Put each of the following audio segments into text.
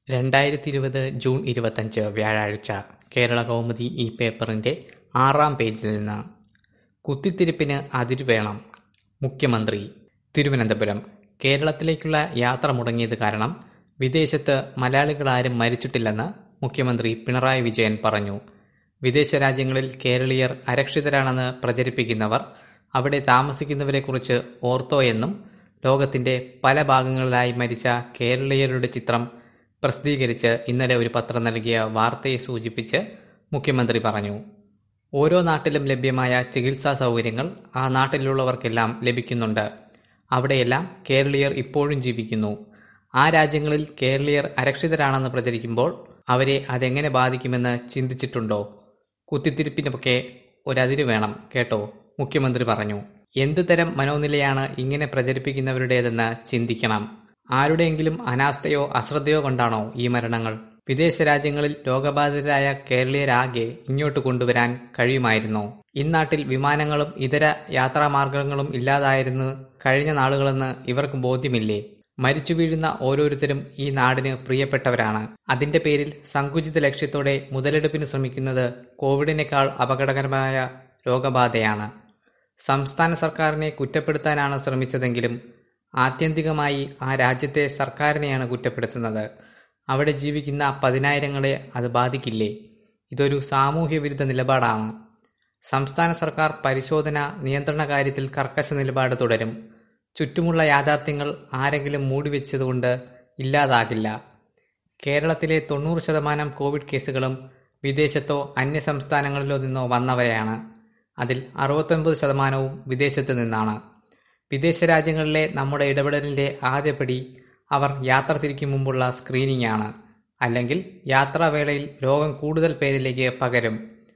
രണ്ടായിരത്തിയിരുപത് ജൂൺ ഇരുപത്തഞ്ച് വ്യാഴാഴ്ച കേരളകൗമുദി ഈ പേപ്പറിന്റെ ആറാം പേജിൽ നിന്ന് കുത്തിത്തിരിപ്പിന് അതിരു വേണം മുഖ്യമന്ത്രി തിരുവനന്തപുരം കേരളത്തിലേക്കുള്ള യാത്ര മുടങ്ങിയത് കാരണം വിദേശത്ത് മലയാളികളാരും മരിച്ചിട്ടില്ലെന്ന് മുഖ്യമന്ത്രി പിണറായി വിജയൻ പറഞ്ഞു വിദേശ രാജ്യങ്ങളിൽ കേരളീയർ അരക്ഷിതരാണെന്ന് പ്രചരിപ്പിക്കുന്നവർ അവിടെ താമസിക്കുന്നവരെക്കുറിച്ച് ഓർത്തോ എന്നും ലോകത്തിന്റെ പല ഭാഗങ്ങളിലായി മരിച്ച കേരളീയരുടെ ചിത്രം പ്രസിദ്ധീകരിച്ച് ഇന്നലെ ഒരു പത്രം നൽകിയ വാർത്തയെ സൂചിപ്പിച്ച് മുഖ്യമന്ത്രി പറഞ്ഞു ഓരോ നാട്ടിലും ലഭ്യമായ ചികിത്സാ സൗകര്യങ്ങൾ ആ നാട്ടിലുള്ളവർക്കെല്ലാം ലഭിക്കുന്നുണ്ട് അവിടെയെല്ലാം കേരളീയർ ഇപ്പോഴും ജീവിക്കുന്നു ആ രാജ്യങ്ങളിൽ കേരളീയർ അരക്ഷിതരാണെന്ന് പ്രചരിക്കുമ്പോൾ അവരെ അതെങ്ങനെ ബാധിക്കുമെന്ന് ചിന്തിച്ചിട്ടുണ്ടോ കുത്തിത്തിരിപ്പിനൊക്കെ ഒരതിര് വേണം കേട്ടോ മുഖ്യമന്ത്രി പറഞ്ഞു എന്ത് തരം മനോനിലയാണ് ഇങ്ങനെ പ്രചരിപ്പിക്കുന്നവരുടേതെന്ന് ചിന്തിക്കണം ആരുടെയെങ്കിലും അനാസ്ഥയോ അശ്രദ്ധയോ കൊണ്ടാണോ ഈ മരണങ്ങൾ വിദേശ രാജ്യങ്ങളിൽ രോഗബാധിതരായ കേരളീയരാകെ ഇങ്ങോട്ട് കൊണ്ടുവരാൻ കഴിയുമായിരുന്നോ ഇന്നാട്ടിൽ വിമാനങ്ങളും ഇതര യാത്രാമാർഗങ്ങളും ഇല്ലാതായിരുന്നു കഴിഞ്ഞ നാളുകളെന്ന് ഇവർക്ക് ബോധ്യമില്ലേ മരിച്ചു വീഴുന്ന ഓരോരുത്തരും ഈ നാടിന് പ്രിയപ്പെട്ടവരാണ് അതിന്റെ പേരിൽ സങ്കുചിത ലക്ഷ്യത്തോടെ മുതലെടുപ്പിന് ശ്രമിക്കുന്നത് കോവിഡിനേക്കാൾ അപകടകരമായ രോഗബാധയാണ് സംസ്ഥാന സർക്കാരിനെ കുറ്റപ്പെടുത്താനാണ് ശ്രമിച്ചതെങ്കിലും ആത്യന്തികമായി ആ രാജ്യത്തെ സർക്കാരിനെയാണ് കുറ്റപ്പെടുത്തുന്നത് അവിടെ ജീവിക്കുന്ന പതിനായിരങ്ങളെ അത് ബാധിക്കില്ലേ ഇതൊരു സാമൂഹ്യ വിരുദ്ധ നിലപാടാണ് സംസ്ഥാന സർക്കാർ പരിശോധന നിയന്ത്രണ കാര്യത്തിൽ കർക്കശ നിലപാട് തുടരും ചുറ്റുമുള്ള യാഥാർത്ഥ്യങ്ങൾ ആരെങ്കിലും മൂടിവെച്ചതുകൊണ്ട് ഇല്ലാതാകില്ല കേരളത്തിലെ തൊണ്ണൂറ് ശതമാനം കോവിഡ് കേസുകളും വിദേശത്തോ അന്യ സംസ്ഥാനങ്ങളിലോ നിന്നോ വന്നവരെയാണ് അതിൽ അറുപത്തൊൻപത് ശതമാനവും വിദേശത്ത് നിന്നാണ് വിദേശ രാജ്യങ്ങളിലെ നമ്മുടെ ഇടപെടലിന്റെ ആദ്യപടി അവർ യാത്ര തിരിക്കും മുമ്പുള്ള സ്ക്രീനിംഗ് ആണ് അല്ലെങ്കിൽ യാത്രാവേളയിൽ രോഗം കൂടുതൽ പേരിലേക്ക് പകരും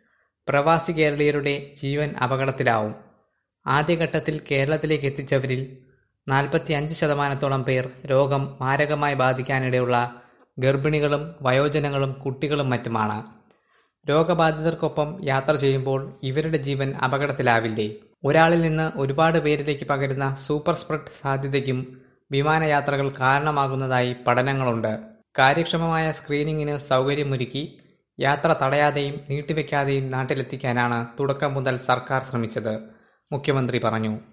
പ്രവാസി കേരളീയരുടെ ജീവൻ അപകടത്തിലാവും ആദ്യഘട്ടത്തിൽ കേരളത്തിലേക്ക് എത്തിച്ചവരിൽ നാൽപ്പത്തി അഞ്ച് ശതമാനത്തോളം പേർ രോഗം മാരകമായി ബാധിക്കാനിടയുള്ള ഗർഭിണികളും വയോജനങ്ങളും കുട്ടികളും മറ്റുമാണ് രോഗബാധിതർക്കൊപ്പം യാത്ര ചെയ്യുമ്പോൾ ഇവരുടെ ജീവൻ അപകടത്തിലാവില്ലേ ഒരാളിൽ നിന്ന് ഒരുപാട് പേരിലേക്ക് പകരുന്ന സൂപ്പർ സ്പ്രെഡ് സാധ്യതയ്ക്കും വിമാനയാത്രകൾ കാരണമാകുന്നതായി പഠനങ്ങളുണ്ട് കാര്യക്ഷമമായ സ്ക്രീനിങ്ങിന് സൗകര്യമൊരുക്കി യാത്ര തടയാതെയും നീട്ടിവെക്കാതെയും നാട്ടിലെത്തിക്കാനാണ് തുടക്കം മുതൽ സർക്കാർ ശ്രമിച്ചത് മുഖ്യമന്ത്രി പറഞ്ഞു